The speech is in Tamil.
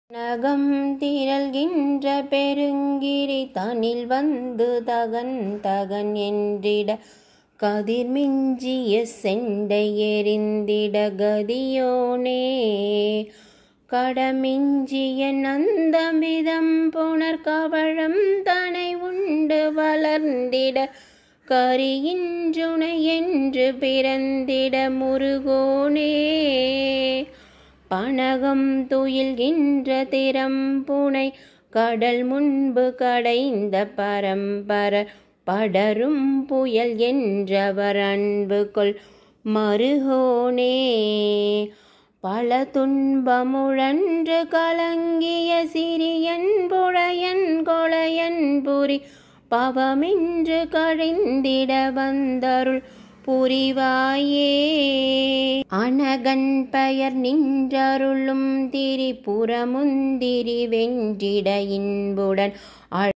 நகம் திரள்கின்ற பெருங்கிரி தனில் வந்து தகன் தகன் என்றிட கதிர் மிஞ்சிய செண்டை எறிந்திட கதியோனே கடமிஞ்சிய நந்தமிதம் புனர் கவழம் தனை உண்டு வளர்ந்திட கரியின்றுணை என்று பிறந்திட முருகோனே பனகம் துயில்கின்ற திறம்புனை கடல் முன்பு கடைந்த பரம்பர படரும் புயல் என்றவர் அன்பு கொள் மருகோனே பல துன்பமுழன்று கலங்கிய சிறியன் புழையன் கொளையன் புரி பவமின்று கழிந்திட வந்தருள் புரிவாயே அனகன் பெயர் நின்றருளும் திரிபுரமுந்திரி வென்றிட இன்புடன்